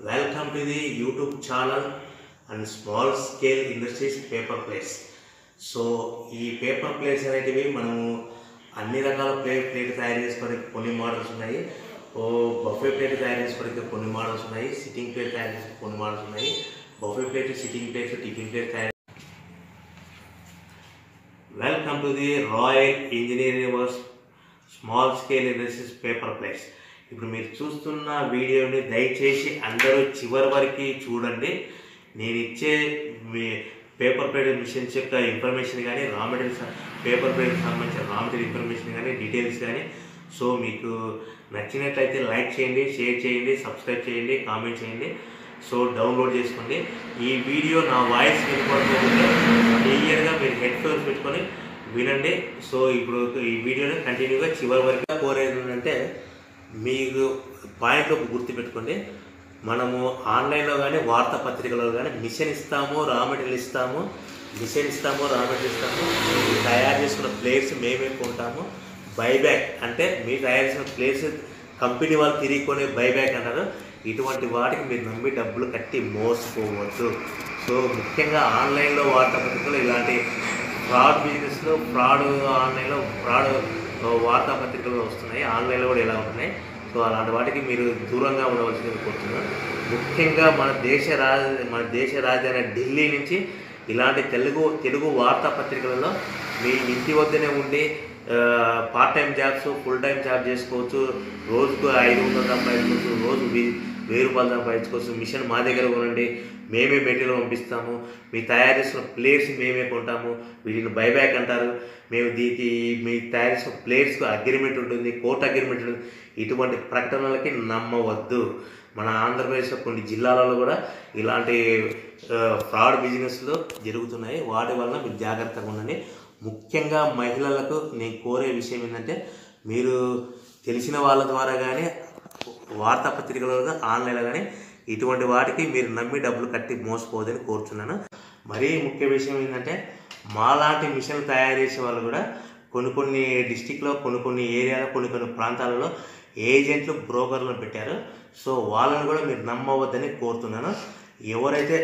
Welcome to the YouTube channel and small scale industries paper plates so ఈ paper plates అనేటివి మనము అన్ని రకాల ప్లేట్ ప్లేట్ తయారు చేసుకోవడానికి కొన్ని మోడల్స్ ఉన్నాయి ఓ బఫే ప్లేట్ తయారు చేసుకోవడానికి కొన్ని మోడల్స్ ఉన్నాయి సిట్టింగ్ ప్లేట్ తయారు చేసుకోవడానికి కొన్ని మోడల్స్ ఉన్నాయి buffet plate sitting plates tiffin plate తయారు welcome to the Royal Engineering Works small scale industries paper plates ఇప్పుడు మీరు చూస్తున్న వీడియోని దయచేసి అందరూ చివరి వరకు చూడండి నేను ఇచ్చే మీ పేపర్ ప్లేట్ మిషన్స్ యొక్క ఇన్ఫర్మేషన్ కానీ రా మెటీరియల్స్ పేపర్ ప్లేట్కి సంబంధించిన రా మెటీరియల్ ఇన్ఫర్మేషన్ కానీ డీటెయిల్స్ కానీ సో మీకు నచ్చినట్లయితే లైక్ చేయండి షేర్ చేయండి సబ్స్క్రైబ్ చేయండి కామెంట్ చేయండి సో డౌన్లోడ్ చేసుకోండి ఈ వీడియో నా వాయిస్ వినపడుతుంటే క్లియర్గా మీరు హెడ్ ఫోన్స్ పెట్టుకొని వినండి సో ఇప్పుడు ఈ వీడియోని కంటిన్యూగా చివరి వరకు కోరేది ఏంటంటే మీకు పాయింట్లు గుర్తుపెట్టుకోండి మనము ఆన్లైన్లో కానీ వార్తాపత్రికలో కానీ మిషన్ ఇస్తాము రా మెటీరియల్ ఇస్తాము మిషన్ ఇస్తాము రా మెటీరియల్ ఇస్తాము మీరు తయారు చేసుకున్న ప్లేట్స్ మేమే కొంటాము బైబ్యాక్ అంటే మీరు తయారు చేసిన ప్లేట్స్ కంపెనీ వాళ్ళు తిరిగి కొనే బైబ్యాక్ అంటారు ఇటువంటి వాటికి మీరు నమ్మి డబ్బులు కట్టి మోసపోవద్దు సో ముఖ్యంగా ఆన్లైన్లో వార్తాపత్రికలు ఇలాంటి ఫ్రాడ్ బిజినెస్లో ఫ్రాడ్ ఆన్లైన్లో ఫ్రాడ్ వార్తాపత్రికలు వస్తున్నాయి ఆన్లైన్లో కూడా ఎలా ఉంటున్నాయి సో అలాంటి వాటికి మీరు దూరంగా ఉండవలసింది కోరుతున్నాను ముఖ్యంగా మన దేశ రాజ మన దేశ రాజధాని ఢిల్లీ నుంచి ఇలాంటి తెలుగు తెలుగు వార్తాపత్రికలలో మీ ఇంటి వద్దనే ఉండి part time jobs full time job చేసుకోవచ్చు రోజుకు ఐదు వందలు సంపాదించుకోవచ్చు రోజు వెయ్యి వెయ్యి రూపాయలు సంపాదించుకోవచ్చు మిషన్ మా దగ్గర కొనండి మేమే మెటీరియల్ పంపిస్తాము మీ తయారు చేసిన ప్లేట్స్ మేమే కొంటాము వీటిని బైబ్యాక్ అంటారు మేము దీనికి మీ తయారు చేసిన ప్లేట్స్కు అగ్రిమెంట్ ఉంటుంది కోర్ట్ అగ్రిమెంట్ ఉంటుంది ఇటువంటి ప్రకటనలకి నమ్మవద్దు మన ఆంధ్రప్రదేశ్లో కొన్ని జిల్లాలలో కూడా ఇలాంటి ఫ్రాడ్ బిజినెస్లు జరుగుతున్నాయి వాటి వలన మీరు జాగ్రత్తగా ఉండండి ముఖ్యంగా మహిళలకు నేను కోరే విషయం ఏంటంటే మీరు తెలిసిన వాళ్ళ ద్వారా కానీ వార్తాపత్రికలలో ఆన్లైన్లో కానీ ఇటువంటి వాటికి మీరు నమ్మి డబ్బులు కట్టి మోసపోదని కోరుతున్నాను మరీ ముఖ్య విషయం ఏంటంటే మాలాంటి మిషన్లు తయారు చేసే వాళ్ళు కూడా కొన్ని కొన్ని డిస్టిక్లో కొన్ని కొన్ని ఏరియాలో కొన్ని కొన్ని ప్రాంతాలలో ఏజెంట్లు బ్రోకర్లను పెట్టారు సో వాళ్ళని కూడా మీరు నమ్మవద్దని కోరుతున్నాను ఎవరైతే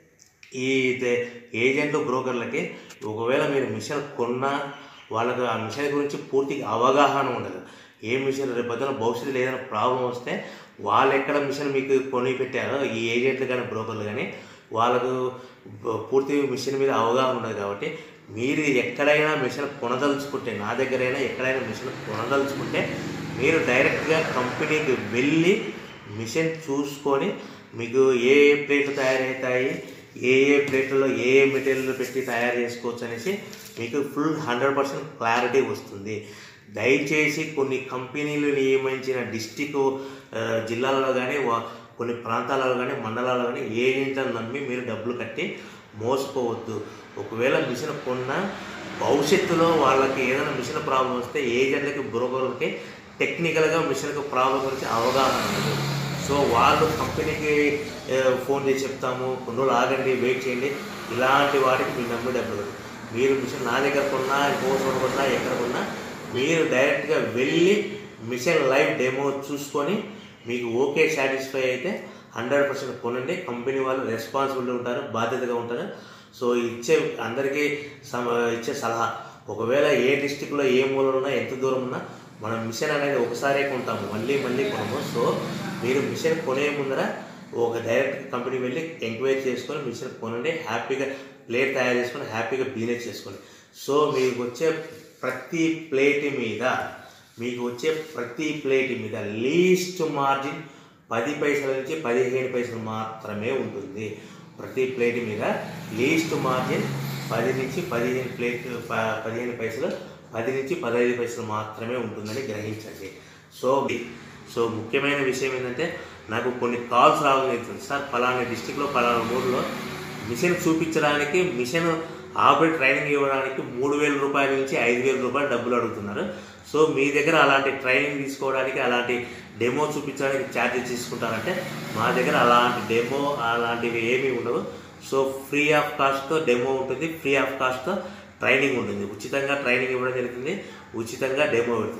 ఈ ఏజెంట్లు బ్రోకర్లకి ఒకవేళ మీరు మిషన్ కొన్నా వాళ్ళకు ఆ మిషన్ గురించి పూర్తిగా అవగాహన ఉండదు ఏ మిషన్ రేపు పొద్దున భవిష్యత్తులో ఏదైనా ప్రాబ్లం వస్తే వాళ్ళు ఎక్కడ మిషన్ మీకు కొని పెట్టారో ఈ ఏజెంట్లు కానీ బ్రోకర్లు కానీ వాళ్ళకు పూర్తి మిషన్ మీద అవగాహన ఉండదు కాబట్టి మీరు ఎక్కడైనా మిషన్ కొనదలుచుకుంటే నా దగ్గరైనా ఎక్కడైనా మిషన్ కొనదలుచుకుంటే మీరు డైరెక్ట్గా కంపెనీకి వెళ్ళి మిషన్ చూసుకొని మీకు ఏ ఏ ప్లేట్లు తయారవుతాయి ఏ ఏ ప్లేట్లలో ఏ ఏ మెటీరియల్ పెట్టి తయారు చేసుకోవచ్చు అనేసి మీకు ఫుల్ హండ్రెడ్ పర్సెంట్ క్లారిటీ వస్తుంది దయచేసి కొన్ని కంపెనీలు నియమించిన డిస్టిక్ జిల్లాలలో కానీ కొన్ని ప్రాంతాలలో కానీ మండలాల్లో కానీ ఏజెంట్లను నమ్మి మీరు డబ్బులు కట్టి మోసపోవద్దు ఒకవేళ మిషన్ కొన్నా భవిష్యత్తులో వాళ్ళకి ఏదైనా మిషన్ ప్రాబ్లం వస్తే ఏజెంట్లకి బ్రోకర్లకి టెక్నికల్గా మిషన్కి ప్రాబ్లం గురించి అవగాహన ఉండదు సో వాళ్ళు కంపెనీకి ఫోన్ చేసి చెప్తాము కొన్ని రోజులు ఆగండి వెయిట్ చేయండి ఇలాంటి వాటికి మీరు నమ్మి డబ్బులు మీరు మిషన్ నా దగ్గర కొన్నా ఇంకో కొన్నా ఎక్కడ కొన్నా మీరు డైరెక్ట్గా వెళ్ళి మిషన్ లైవ్ డెమో చూసుకొని మీకు ఓకే సాటిస్ఫై అయితే హండ్రెడ్ పర్సెంట్ కొనండి కంపెనీ వాళ్ళు రెస్పాన్సిబిలిటీ ఉంటారు బాధ్యతగా ఉంటారు సో ఇచ్చే అందరికీ సమ ఇచ్చే సలహా ఒకవేళ ఏ డిస్టిక్లో ఏ మూలలో ఉన్నా ఎంత దూరం ఉన్నా మనం మిషన్ అనేది ఒకసారే కొంటాము మళ్ళీ మళ్ళీ కొనము సో మీరు మిషన్ కొనే ముందర ఒక డైరెక్ట్ కంపెనీ వెళ్ళి ఎంక్వైరీ చేసుకొని మిషన్ కొనండి హ్యాపీగా ప్లేట్ తయారు చేసుకొని హ్యాపీగా బిజినెస్ చేసుకోండి సో మీకు వచ్చే ప్రతి ప్లేట్ మీద మీకు వచ్చే ప్రతి ప్లేట్ మీద లీస్ట్ మార్జిన్ పది పైసల నుంచి పదిహేను పైసలు మాత్రమే ఉంటుంది ప్రతి ప్లేట్ మీద లీస్ట్ మార్జిన్ పది నుంచి పదిహేను ప్లేట్ పదిహేను పైసలు పది నుంచి పదహైదు పైసలు మాత్రమే ఉంటుందని గ్రహించండి సో సో ముఖ్యమైన విషయం ఏంటంటే నాకు కొన్ని కాల్స్ రావడం జరుగుతుంది సార్ ఫలానా డిస్టిక్లో ఫలానా ఊర్లో మిషన్ చూపించడానికి మిషన్ ఆపరేట్ ట్రైనింగ్ ఇవ్వడానికి మూడు వేల రూపాయల నుంచి ఐదు వేల రూపాయలు డబ్బులు అడుగుతున్నారు సో మీ దగ్గర అలాంటి ట్రైనింగ్ తీసుకోవడానికి అలాంటి డెమో చూపించడానికి ఛార్జెస్ తీసుకుంటారంటే మా దగ్గర అలాంటి డెమో అలాంటివి ఏమీ ఉండవు సో ఫ్రీ ఆఫ్ కాస్ట్తో డెమో ఉంటుంది ఫ్రీ ఆఫ్ కాస్ట్తో ట్రైనింగ్ ఉంటుంది ఉచితంగా ట్రైనింగ్ ఇవ్వడం జరుగుతుంది ఉచితంగా డెమో పెడుతుంది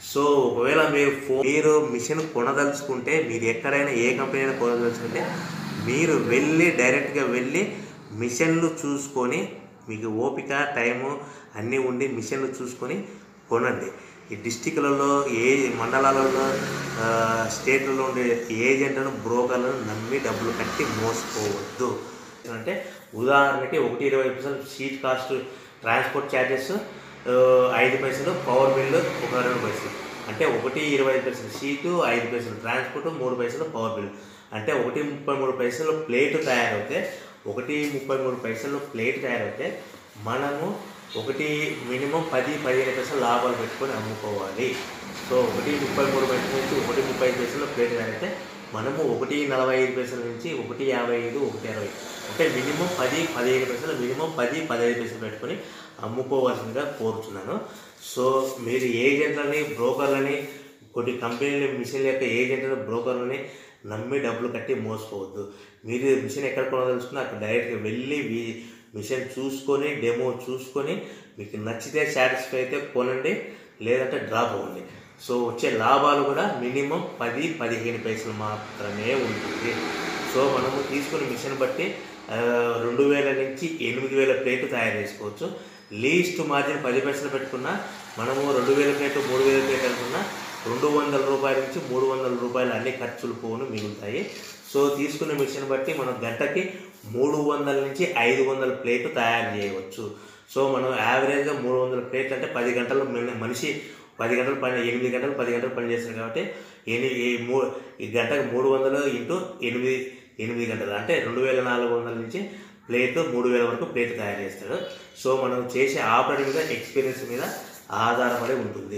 సో ఒకవేళ మీరు ఫోన్ మీరు మిషన్ కొనదలుచుకుంటే మీరు ఎక్కడైనా ఏ కంపెనీ అయినా కొనదలుచుకుంటే మీరు వెళ్ళి డైరెక్ట్గా వెళ్ళి మిషన్లు చూసుకొని మీకు ఓపిక టైము అన్నీ ఉండి మిషన్లు చూసుకొని కొనండి ఈ డిస్టిక్లలో ఏ మండలాలలో ఆ, స్టేట్లలో ఉండే ఏజెంట్లను బ్రోకర్లను నమ్మి డబ్బులు కట్టి మోసపోవద్దు అంటే ఉదాహరణకి ఒకటి ఇరవై పైసలు సీట్ కాస్ట్ ట్రాన్స్పోర్ట్ ఛార్జెస్ ఐదు పైసలు పవర్ బిల్లు ఒక రెండు పైసలు అంటే ఒకటి ఇరవై ఐదు పైసలు సీటు ఐదు పైసలు ట్రాన్స్పోర్ట్ మూడు పైసలు పవర్ బిల్ అంటే ఒకటి ముప్పై మూడు పైసలు ప్లేట్ తయారవుతే ఒకటి ముప్పై మూడు పైసలు ప్లేట్ తయారవుతే మనము ఒకటి మినిమం పది పదిహేను పైసలు లాభాలు పెట్టుకొని అమ్ముకోవాలి సో ఒకటి ముప్పై మూడు పైసల నుంచి ఒకటి ముప్పై ఐదు పైసలు ప్లేట్ తయారైతే మనము ఒకటి నలభై ఐదు పైసల నుంచి ఒకటి యాభై ఐదు ఒకటి అరవై అంటే మినిమం పది పదిహేను పైసలు మినిమం పది పదిహేను పైసలు పెట్టుకొని అమ్ముకోవాల్సిందిగా కోరుతున్నాను సో మీరు ఏజెంట్లని బ్రోకర్లని కొన్ని కంపెనీల మిషన్ యొక్క ఏజెంట్లను బ్రోకర్లని నమ్మి డబ్బులు కట్టి మోసపోవద్దు మీరు మిషన్ ఎక్కడ కొనదలుచుకున్నా అక్కడ డైరెక్ట్గా వెళ్ళి వీ- మిషన్ చూసుకొని డెమో చూసుకొని మీకు నచ్చితే సాటిస్ఫై అయితే కొనండి లేదంటే డ్రాప్ అవ్వండి సో వచ్చే లాభాలు కూడా మినిమం పది పదిహేను పైసలు మాత్రమే ఉంటుంది సో మనము తీసుకున్న మిషన్ బట్టి ఆ, రెండు వేల నుంచి ఎనిమిది వేల ప్లేట్లు తయారు చేసుకోవచ్చు లీస్ట్ మార్జిన్ పది పైసలు పెట్టుకున్నా మనము రెండు వేల ప్లేట్ మూడు వేల ప్లేట్ అనుకున్నా రెండు వందల రూపాయల నుంచి మూడు వందల రూపాయలు అన్ని ఖర్చులు పోను మిగులుతాయి సో తీసుకున్న మిషన్ బట్టి మనం గంటకి మూడు వందల నుంచి ఐదు వందల ప్లేట్లు తయారు చేయవచ్చు సో మనం యావరేజ్గా మూడు వందల ప్లేట్లు అంటే పది గంటలు మన- మనిషి పది గంటలు పని ఎనిమిది గంటలు పది గంటలు పని చేస్తారు కాబట్టి ఎనిమిది ఈ మూ ఈ గంటకు మూడు వందలు ఇంటూ ఎనిమిది ఎనిమిది గంటలు అంటే రెండు వేల నాలుగు వందల నుంచి ప్లేట్ మూడు వేల వరకు ప్లేట్ తయారు చేస్తాడు సో మనం చేసే ఆపరేటింగ్ మీద ఎక్స్పీరియన్స్ మీద ఆధారపడి ఉంటుంది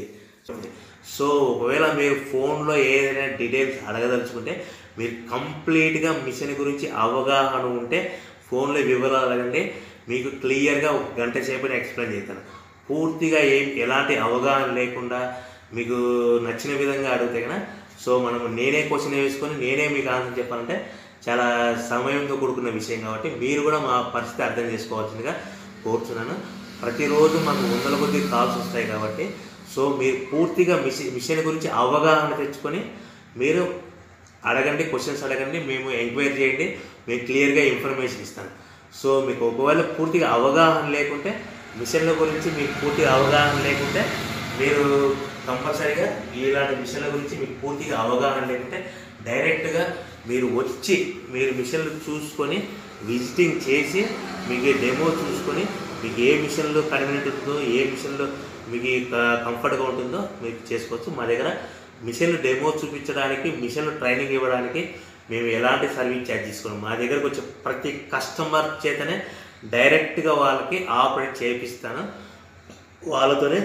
సో ఒకవేళ మీరు ఫోన్లో ఏదైనా డీటెయిల్స్ అడగదలుచుకుంటే మీరు కంప్లీట్గా మిషన్ గురించి అవగాహన ఉంటే ఫోన్లో వివరాలు అడగండి మీకు క్లియర్గా ఒక గంట సేపు ఎక్స్ప్లెయిన్ చేస్తాను పూర్తిగా ఏం ఎలాంటి అవగాహన లేకుండా మీకు నచ్చిన విధంగా అడిగితే కనుక సో మనం నేనే క్వశ్చన్ వేసుకొని నేనే మీకు ఆన్సర్ చెప్పాలంటే చాలా సమయంతో కూడుకున్న విషయం కాబట్టి మీరు కూడా మా పరిస్థితి అర్థం చేసుకోవాల్సిందిగా కోరుతున్నాను ప్రతిరోజు మనకు వందల కొద్ది కాల్స్ వస్తాయి కాబట్టి సో మీరు పూర్తిగా మిషన్ మిషన్ గురించి అవగాహన తెచ్చుకొని మీరు అడగండి క్వశ్చన్స్ అడగండి మేము ఎంక్వైరీ చేయండి మేము క్లియర్గా ఇన్ఫర్మేషన్ ఇస్తాను సో మీకు ఒకవేళ పూర్తిగా అవగాహన లేకుంటే మిషన్ల గురించి మీకు పూర్తిగా అవగాహన లేకుంటే మీరు కంపల్సరీగా ఇలాంటి మిషన్ల గురించి మీకు పూర్తిగా అవగాహన లేకుంటే డైరెక్ట్గా మీరు వచ్చి మీరు మిషన్లు చూసుకొని విజిటింగ్ చేసి మీకు డెమో చూసుకొని మీకు ఏ మిషన్లో కన్వీనియంట్ ఉంటుందో ఏ మిషన్లో మీకు కంఫర్ట్గా ఉంటుందో మీరు చేసుకోవచ్చు మా దగ్గర మిషన్లు డెమో చూపించడానికి మిషన్లు ట్రైనింగ్ ఇవ్వడానికి మేము ఎలాంటి సర్వీస్ ఛార్జ్ తీసుకోము మా దగ్గరకు వచ్చే ప్రతి కస్టమర్ చేతనే డైరెక్ట్గా వాళ్ళకి ఆపరేట్ చేపిస్తాను వాళ్ళతోనే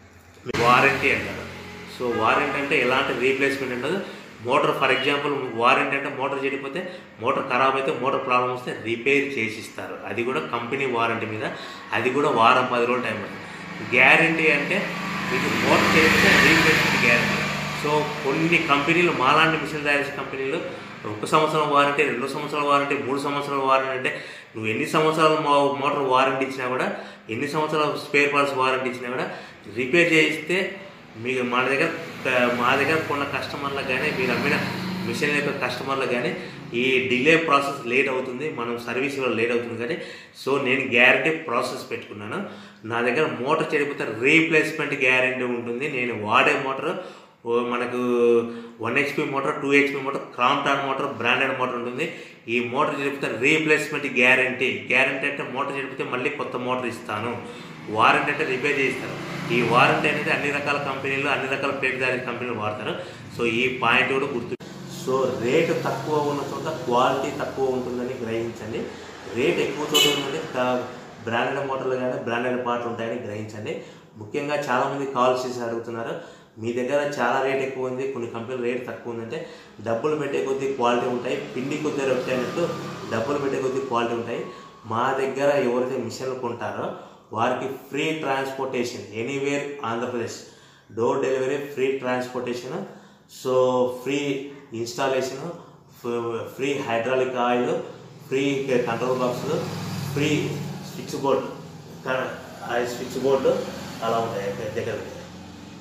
వారంటీ అంటారు సో వారంటీ అంటే ఎలాంటి రీప్లేస్మెంట్ ఉండదు మోటార్ ఫర్ ఎగ్జాంపుల్ వారంటీ అంటే మోటార్ చెడిపోతే మోటార్ ఖరాబ్ అయితే మోటార్ ప్రాబ్లం వస్తే రిపేర్ చేసిస్తారు అది కూడా కంపెనీ వారంటీ మీద అది కూడా వారం పది రోజులు టైం పడుతుంది గ్యారంటీ అంటే మీకు మోటార్ చేస్తే రీప్లేస్మెంట్ గ్యారంటీ సో కొన్ని కంపెనీలు మాలాంటి మిషన్ తయారు చేసే కంపెనీలు ఒక సంవత్సరం వారంటీ రెండు సంవత్సరాల వారంటీ మూడు సంవత్సరాల వారంటీ అంటే నువ్వు ఎన్ని సంవత్సరాలు మా మోటార్ వారంటీ ఇచ్చినా కూడా ఎన్ని సంవత్సరాలు స్పేర్ పార్ట్స్ వారంటీ ఇచ్చినా కూడా రిపేర్ చేయిస్తే మీకు మా దగ్గర మా దగ్గర కొన్న కస్టమర్లకు కానీ మీరు అమ్మిన మిషన్ యొక్క కస్టమర్లకు కానీ ఈ డిలే ప్రాసెస్ లేట్ అవుతుంది మనం సర్వీస్ ఇవ్వడం లేట్ అవుతుంది కానీ సో నేను గ్యారంటీ ప్రాసెస్ పెట్టుకున్నాను నా దగ్గర మోటార్ చెడిపోతే రీప్లేస్మెంట్ గ్యారంటీ ఉంటుంది నేను వాడే మోటార్ ఓ మనకు one HP motor two HP motor Crompton motor branded motor ఉంటుంది ఈ మోటార్ చెడిపోతే రీప్లేస్మెంట్ గ్యారంటీ గ్యారంటీ అంటే మోటార్ చెడిపోతే మళ్ళీ కొత్త మోటార్ ఇస్తాను వారంటీ అంటే రిపేర్ చేయిస్తారు ఈ వారంటీ అనేది అన్ని రకాల కంపెనీలు అన్ని రకాల ప్లేట్ తయారీ కంపెనీలు వాడతారు సో ఈ పాయింట్ కూడా గుర్తు సో రేటు తక్కువ ఉన్న చోట క్వాలిటీ తక్కువ ఉంటుందని గ్రహించండి రేట్ ఎక్కువ చోట ఉందంటే బ్రాండెడ్ మోటార్లు కానీ బ్రాండెడ్ పార్ట్లు ఉంటాయని గ్రహించండి ముఖ్యంగా చాలామంది కాల్ చేసి అడుగుతున్నారు మీ దగ్గర చాలా రేట్ ఎక్కువ ఉంది కొన్ని కంపెనీలు రేట్ తక్కువ ఉందంటే డబ్బులు పెట్టే కొద్దీ క్వాలిటీ ఉంటాయి పిండి కొద్ది రొట్టె అన్నట్టు డబ్బులు పెట్టే కొద్దీ క్వాలిటీ ఉంటాయి మా దగ్గర ఎవరైతే మిషన్లు కొంటారో వారికి free transportation anywhere Andhra Pradesh door delivery free transportation so free installation free hydraulic oil free control బాక్సులు free switch board switch board అలా ఉంటాయి దగ్గర దగ్గర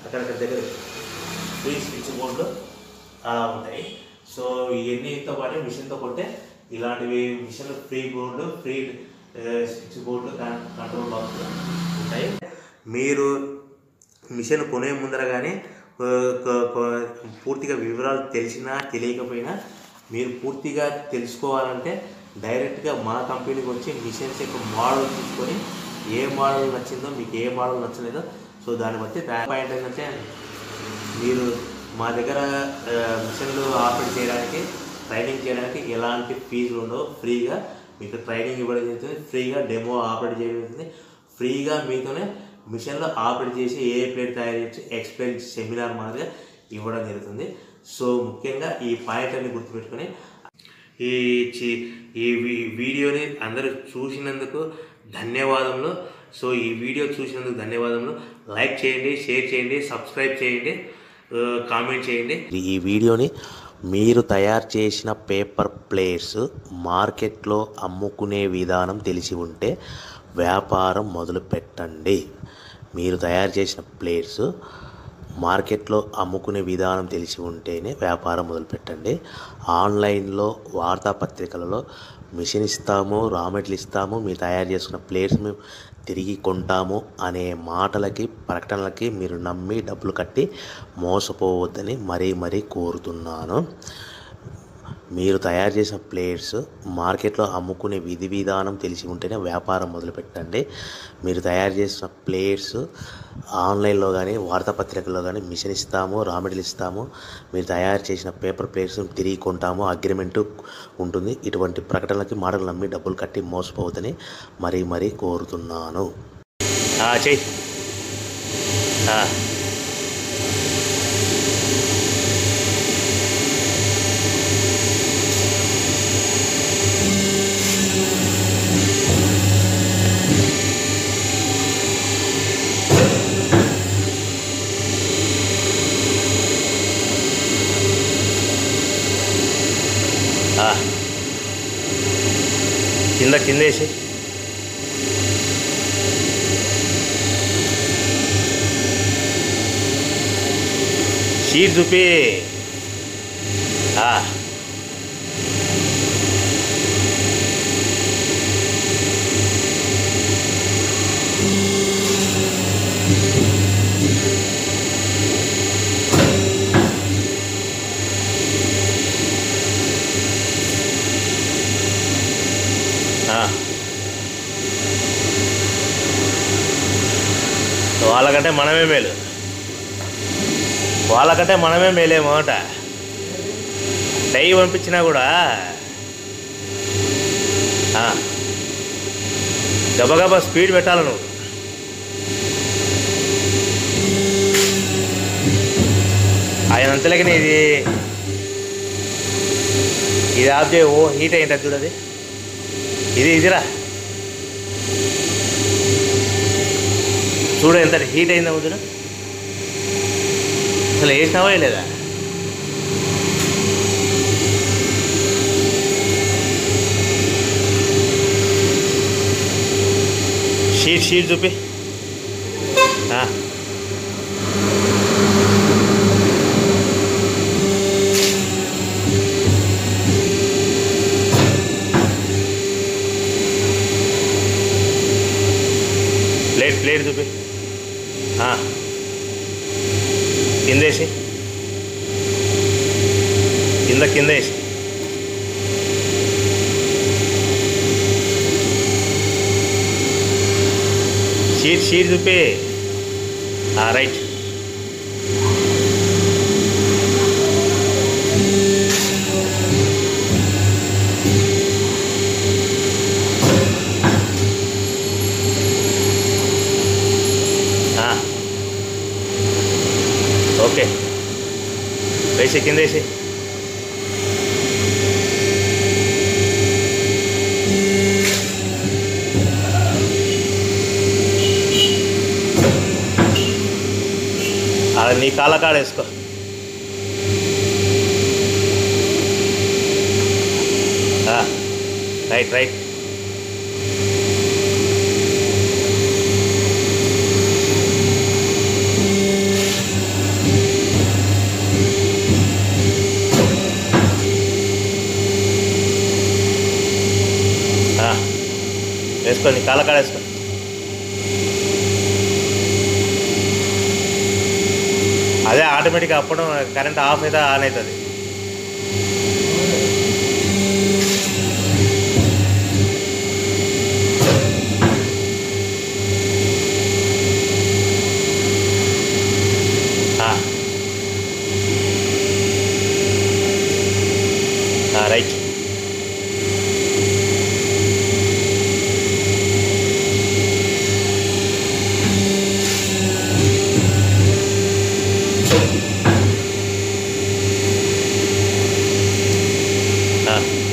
అక్కడక్కడ దగ్గర ఫ్రీ స్విచ్ బోర్డులు అలా ఉంటాయి సో ఇవన్నీతో పాటు మిషన్తో కొంటే ఇలాంటివి machine free board free switch board control box ఉంటాయి మీరు మిషన్ కొనే ముందర కానీ ఆ, కొ- కొ- పూర్తిగా వివరాలు తెలిసినా తెలియకపోయినా మీరు పూర్తిగా తెలుసుకోవాలంటే డైరెక్ట్గా మా కంపెనీకి వచ్చి మిషన్స్ యొక్క మోడల్ తీసుకొని ఏ మోడల్ నచ్చిందో మీకు ఏ మోడల్ నచ్చలేదో సో దాన్ని బట్టి పాయింట్ ఏంటంటే మీరు మా దగ్గర ఆ, మిషన్లు ఆపరేట్ చేయడానికి ట్రైనింగ్ చేయడానికి ఎలాంటి ఫీజులు ఉండవు ఫ్రీగా మీకు ట్రైనింగ్ ఇవ్వడం జరుగుతుంది ఫ్రీగా డెమో ఆపరేట్ చేయడం జరుగుతుంది ఫ్రీగా మీతోనే మిషన్లో ఆపరేట్ చేసి ఏ ప్లేట్ తయారు చేయొచ్చు ఎక్స్ప్లెయిన్ సెమినార్ మాదిరిగా ఇవ్వడం జరుగుతుంది సో ముఖ్యంగా ఈ పాయింట్ అన్ని గుర్తుపెట్టుకొని ఈ చి- ఈ వీ- వీడియోని అందరూ చూసినందుకు ధన్యవాదములు సో ఈ వీడియో చూసినందుకు ధన్యవాదములు లైక్ చేయండి షేర్ చేయండి సబ్స్క్రైబ్ చేయండి ఆ, కామెంట్ చేయండి ఈ వీడియోని మీరు తయారు చేసిన పేపర్ ప్లేట్స్ మార్కెట్లో అమ్ముకునే విధానం తెలిసి ఉంటే వ్యాపారం మొదలు పెట్టండి మీరు తయారు చేసిన ప్లేట్స్ మార్కెట్లో అమ్ముకునే విధానం తెలిసి ఉంటేనే వ్యాపారం మొదలు పెట్టండి ఆన్లైన్లో వార్తాపత్రికలలో మిషన్ ఇస్తాము రా మెటీరియల్ ఇస్తాము మీరు తయారు చేసుకున్న ప్లేట్స్ మేము తిరిగి కొంటాము అనే మాటలకి ప్రకటనలకి మీరు నమ్మి డబ్బులు కట్టి మోసపోవద్దని మరీ మరీ కోరుతున్నాను మీరు తయారు చేసిన ప్లేట్స్ మార్కెట్లో అమ్ముకునే విధి విధానం తెలిసి ఉంటేనే వ్యాపారం మొదలుపెట్టండి మీరు తయారు చేసిన ప్లేట్స్ ఆన్లైన్లో కానీ వార్తాపత్రికల్లో కానీ మిషన్ ఇస్తాము రా మెటీరియల్ ఇస్తాము మీరు తయారు చేసిన పేపర్ ప్లేట్స్ తిరిగి కొంటాము అగ్రిమెంట్ ఉంటుంది ఇటువంటి ప్రకటనలకి మాటలు నమ్మి డబ్బులు కట్టి మోసపోవద్దని మరీ మరీ కోరుతున్నాను ఆ, చెయ్యి ఆ. ఆ. కింద కిందేసి షీట్ చూపి ఆ. ఆ. వాళ్ళకంటే మనమే మేలు వాళ్ళకంటే మనమే మేలేమో అంట డై పంపించినా కూడా ఆ, గబగబా స్పీడ్ పెట్టాలి నువ్వు ఆయన అంతలేకనే ఇది ఇది ఆఫ్ చేయి ఓ హీట్ అయింటుంది చూడది ఇది ఇదిరా చూడు ఎంత హీట్ అయిందా చూడు అసలు వేసినావా లేదా షీట్ షీట్ చూపి ఆ. ప్లేట్ ప్లేట్ చూపి ఆ. కిందేసి కింద కింద వేసి షీట్ షీట్ చూపి ఆ, రైట్ ఆ. ఓకే వేసి కింద వేసి అలా నీ కాళ్ళ కాడ వేసుకో ఆ, రైట్ రైట్ వేసుకోండి కాళ్ళ కాడ వేసుకో అదే ఆటోమేటిక్గా అప్పుడు కరెంట్ ఆఫ్ అయితే ఆన్ అవుతుంది రైట్ ఆ.